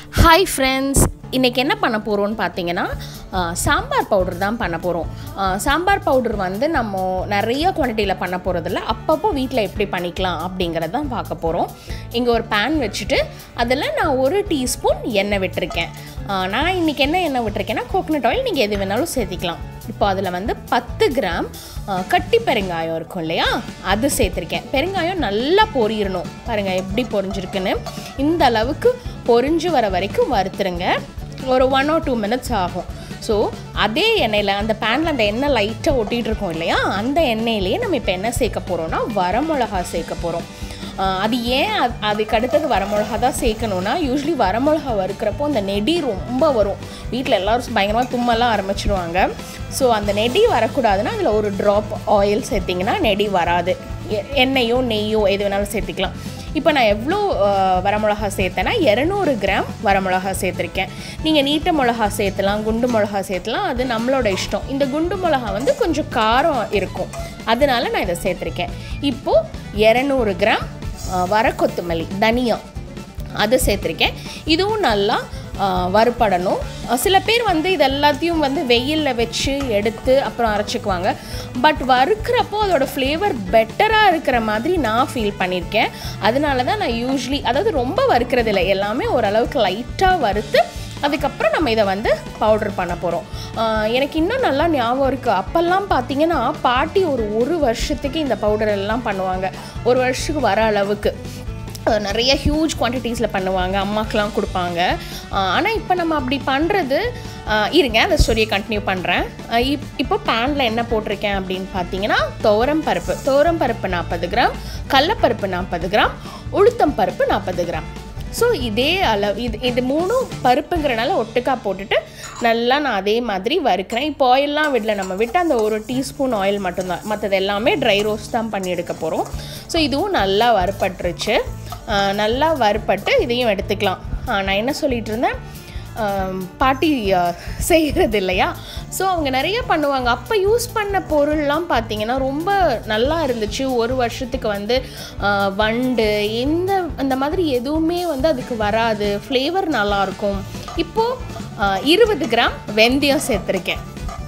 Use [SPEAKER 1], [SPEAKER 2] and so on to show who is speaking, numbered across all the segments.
[SPEAKER 1] hi friends இன்றைக்கி என்ன பண்ண போகிறோம்னு பார்த்தீங்கன்னா ஆ, சாம்பார் பவுடர் தான் பண்ண போகிறோம் சாம்பார் பவுடர் வந்து நம்ம நிறைய குவான்டிட்டியில் பண்ண போகிறதில்ல அப்பப்போ வீட்டில் எப்படி பண்ணிக்கலாம் அப்படிங்கிறத தான் பார்க்க போகிறோம் இங்கே ஒரு பேன் வச்சுட்டு அதில் நான் ஒரு டீஸ்பூன் எண்ணெய் விட்டிருக்கேன் ஆ, நான் இன்றைக்கி என்ன எண்ணெய் விட்டிருக்கேன்னா கோகனட் ஆயில் நீங்கள் எது வேணாலும் சேர்த்திக்கலாம் இப்போ அதில் வந்து பத்து கிராம் ஆ, கட்டி பெருங்காயம் இருக்கும் இல்லையா அது சேர்த்துருக்கேன் பெருங்காயம் நல்லா பொரியணும் பாருங்கள் எப்படி பொரிஞ்சிருக்குன்னு இந்த அளவுக்கு பொரிஞ்சு வர வரைக்கும் வறுத்துருங்க ஒரு ஒன் ஆர் டூ மினிட்ஸ் ஆகும் ஸோ அதே எண்ணெயில் அந்த பேனில் அந்த எண்ணெய் லைட்டாக ஒட்டிகிட்டு இருக்கோம் இல்லையா அந்த எண்ணெயிலேயே நம்ம இப்போ என்ன சேர்க்க போகிறோம்னா வரமிளகா சேர்க்க போகிறோம் அது ஏன் அது அதுக்கு அடுத்தது வரமிளகா தான் சேர்க்கணுன்னா யூஸ்வலி வரமிளகா வறுக்கிறப்போ அந்த நெடி ரொம்ப வரும் வீட்டில் எல்லோரும் பயங்கரமாக தும்மெல்லாம் ஆரம்பிச்சிடுவாங்க ஸோ அந்த நெடி வரக்கூடாதுன்னா அதில் ஒரு ட்ராப் ஆயில் சேர்த்திங்கன்னா நெடி வராது எ- எண்ணெயோ நெய்யோ எது வேணாலும் சேர்த்திக்கலாம் இப்போ நான் எவ்வளோ அஹ், வரமிளகா சேர்த்தேன்னா இரநூறு கிராம் வரமிளகா சேர்த்துருக்கேன் நீங்கள் நீட்ட மிளகா சேர்த்தலாம் குண்டு மிளகா சேர்த்தலாம் அது நம்மளோட இஷ்டம் இந்த குண்டு மிளகா வந்து கொஞ்சம் காரம் இருக்கும் அதனால நான் இதை சேர்த்துருக்கேன் இப்போது இரநூறு கிராம் அஹ், வர கொத்தமல்லி தனியா அது சேர்த்துருக்கேன் இதுவும் நல்லா ஆஹ், வறுபடணும் அஹ், சில பேர் வந்து இது எல்லாத்தையும் வந்து வெயிலில் வச்சு எடுத்து அப்புறம் அரைச்சிக்குவாங்க பட் வறுக்கிறப்போ அதோட ஃப்ளேவர் பெட்டராக இருக்கிற மாதிரி நான் ஃபீல் பண்ணியிருக்கேன் அதனால தான் நான் யூஸ்வலி அதாவது ரொம்ப வறுக்கிறது இல்லை எல்லாமே ஓரளவுக்கு லைட்டாக வறுத்து அதுக்கப்புறம் நம்ம இதை வந்து பவுடர் பண்ண போகிறோம் எனக்கு இன்னும் நல்லா ஞாபகம் இருக்குது அப்போல்லாம் பார்த்தீங்கன்னா பாட்டி ஒரு ஒரு வருஷத்துக்கு இந்த பவுடர் எல்லாம் பண்ணுவாங்க ஒரு வருஷத்துக்கு வர அளவுக்கு அஹ் நிறைய ஹியூஜ் குவான்டிட்டிஸில் பண்ணுவாங்க அம்மாக்கெலாம் கொடுப்பாங்க ஆனால் இப்போ நம்ம அப்படி பண்ணுறது இருங்க அந்த ஸ்டோரியை கண்டினியூ பண்ணுறேன் இப் இப்போ பேனில் என்ன போட்டிருக்கேன் அப்படின்னு பார்த்தீங்கன்னா துவரம் பருப்பு துவரம் பருப்பு நாற்பது கிராம் கடலப்பருப்பு நாற்பது கிராம் உளுத்தம் பருப்பு நாற்பது கிராம் ஸோ இதே அளவு இது இது மூணும் பருப்புங்கிறனால ஒட்டுக்கா போட்டுட்டு நல்லா நான் அதே மாதிரி வறுக்கிறேன் இப்போ ஆயிலெலாம் விடல நம்ம விட்டு அந்த ஒரு டீஸ்பூன் ஆயில் மட்டும்தான் மற்றது எல்லாமே ட்ரை ரோஸ்ட் தான் பண்ணி எடுக்க போகிறோம் ஸோ இதுவும் நல்லா வறுபட்டுருச்சு ஆஹ் நல்லா வறுபட்டு இதையும் எடுத்துக்கலாம் ஆஹ் நான் என்ன சொல்லிட்டு இருந்தேன் ஆம், பாட்டி செய்கிறது இல்லையா ஸோ அவங்க நிறைய பண்ணுவாங்க அப்போ யூஸ் பண்ண பொருள்லாம் பார்த்தீங்கன்னா ரொம்ப நல்லா இருந்துச்சு ஒரு வருஷத்துக்கு வந்து ஆ, வண்டு எந்த அந்த மாதிரி எதுவுமே வந்து அதுக்கு வராது ஃப்ளேவர் நல்லாயிருக்கும் இப்போது இருபது கிராம் வெந்தயம் சேர்த்துருக்கேன்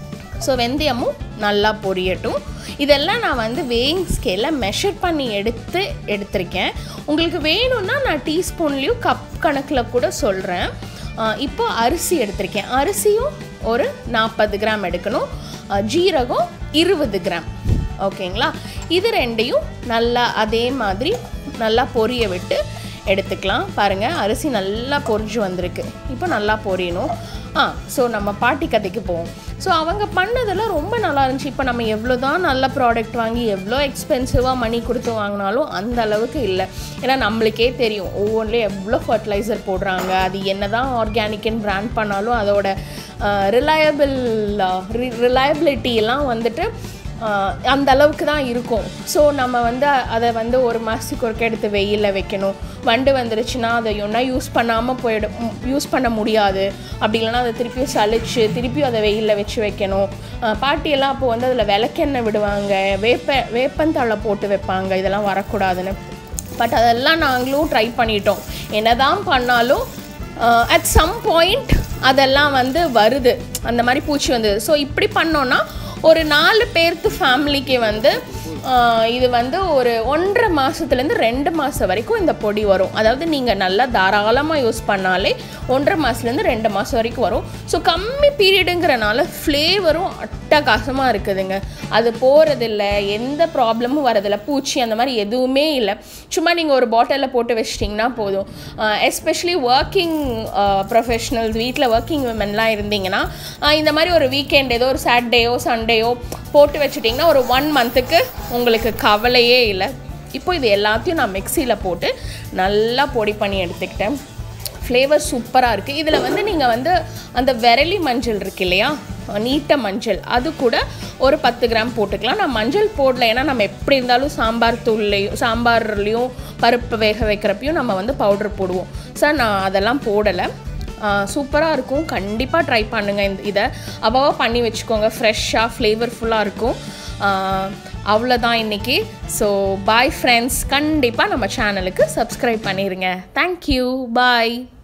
[SPEAKER 1] ஸோ வெந்தயமும் நல்லா பொரியட்டும் இதெல்லாம் நான் வந்து வேயிங் ஸ்கேலில் மெஷர் பண்ணி எடுத்து எடுத்திருக்கேன் உங்களுக்கு வேணும்னா நான் டீஸ்பூன்லேயும் கப் கணக்கில் கூட சொல்கிறேன் இப்போ அரிசி எடுத்திருக்கேன் அரிசியும் ஒரு நாற்பது கிராம் எடுக்கணும் அஹ், ஜீரகம் இருபது கிராம் ஓகேங்களா இது ரெண்டையும் நல்லா அதே மாதிரி நல்லா பொரிய விட்டு எடுத்துக்கலாம் பாருங்கள் அரிசி நல்லா பொரிஞ்சு வந்திருக்கு இப்போ நல்லா பொரியணும் ஆ ஸோ நம்ம பாட்டி கதைக்கு போவோம் ஸோ அவங்க பண்ணதெல்லாம் ரொம்ப நல்லா இருந்துச்சு இப்போ நம்ம எவ்வளோ தான் நல்ல ப்ராடக்ட் வாங்கி எவ்வளோ எக்ஸ்பென்சிவாக மணி கொடுத்து வாங்கினாலும் அந்த அளவுக்கு இல்லை ஏன்னா நம்மளுக்கே தெரியும் ஒவ்வொன்றிலையும் எவ்வளோ ஃபர்டிலைசர் போடுறாங்க அது என்ன தான் ஆர்கானிக்னு பிராண்ட் பண்ணாலும் அதோட ரிலையபிள் ரிலையபிலிட்டி எல்லாம் வந்துட்டு ஆஹ் அந்த அளவுக்கு தான் இருக்கும் ஸோ நம்ம வந்து அதை வந்து ஒரு மாதத்துக்கு ஒருக்க எடுத்து வெயிலில் வைக்கணும் வண்டு வந்துருச்சுன்னா அதை ஒன்றா யூஸ் பண்ணாமல் போயிடும் யூஸ் பண்ண முடியாது அப்படி இல்லைன்னா அதை திருப்பியும் சலிச்சு திருப்பியும் அதை வெயிலில் வச்சு வைக்கணும் ஆஹ் பாட்டியெல்லாம் அப்போ வந்து அதில் விளக்கெண்ணெய் விடுவாங்க வேப்ப வேப்பந்தழை போட்டு வைப்பாங்க இதெல்லாம் வரக்கூடாதுன்னு பட் அதெல்லாம் நாங்களும் ட்ரை பண்ணிட்டோம் என்னதான் பண்ணாலும் அட் சம் பாயிண்ட் அதெல்லாம் வந்து வருது அந்த மாதிரி பூச்சி வந்தது ஸோ இப்படி பண்ணோன்னா ஒரு நாலு பேர்த்து ஃபேமிலிக்கு வந்து ஆஹ், இது வந்து ஒரு ஒன்றரை மாதத்துலேருந்து ரெண்டு மாதம் வரைக்கும் இந்த பொடி வரும் அதாவது நீங்கள் நல்லா தாராளமாக யூஸ் பண்ணாலே ஒன்றரை மாதத்துலேருந்து ரெண்டு மாதம் வரைக்கும் வரும் ஸோ கம்மி பீரியடுங்கிறனால ஃப்ளேவரும் அட்டகாசமாக இருக்குதுங்க அது போகிறதில்ல எந்த ப்ராப்ளமும் வரதில்ல பூச்சி அந்த மாதிரி எதுவுமே இல்லை சும்மா நீங்கள் ஒரு பாட்டிலில் போட்டு வச்சிட்டிங்கன்னா போதும் எஸ்பெஷலி ஒர்க்கிங் ப்ரொஃபஷனல்ஸ் வீட்டில் ஒர்க்கிங் விமன்லாம் இருந்தீங்கன்னா ஆஹ் இந்த மாதிரி ஒரு வீக்கெண்ட் ஏதோ ஒரு சாட்டர்டேயோ சண்டேயோ போட்டு வச்சிட்டிங்கன்னா ஒரு ஒன் மந்த்துக்கு உங்களுக்கு கவலையே இல்லை இப்போ இது எல்லாத்தையும் நான் மிக்சியில் போட்டு நல்லா பொடி பண்ணி எடுத்துக்கிட்டேன் ஃப்ளேவர் சூப்பராக இருக்குது இதில் வந்து நீங்கள் வந்து அந்த விரலி மஞ்சள் இருக்கு இல்லையா நீட்ட மஞ்சள் அது கூட ஒரு பத்து கிராம் போட்டுக்கலாம் நான் மஞ்சள் போடல ஏன்னா நம்ம எப்படி இருந்தாலும் சாம்பார் தூள்லையும் சாம்பார்லேயும் பருப்பு வேக வைக்கிறப்பையும் நம்ம வந்து பவுடர் போடுவோம் சார் நான் அதெல்லாம் போடலை சூப்பராக இருக்கும் கண்டிப்பாக ட்ரை பண்ணுங்கள் இந்த இதை அவ்வளோ பண்ணி வச்சுக்கோங்க ஃப்ரெஷ்ஷாக ஃப்ளேவர்ஃபுல்லாக இருக்கும் ஆஹ் அவ்வளோதான் இன்றைக்கி ஸோ பாய் ஃப்ரெண்ட்ஸ் கண்டிப்பாக நம்ம சேனலுக்கு சப்ஸ்கிரைப் பண்ணிடுங்க தேங்க்யூ பாய்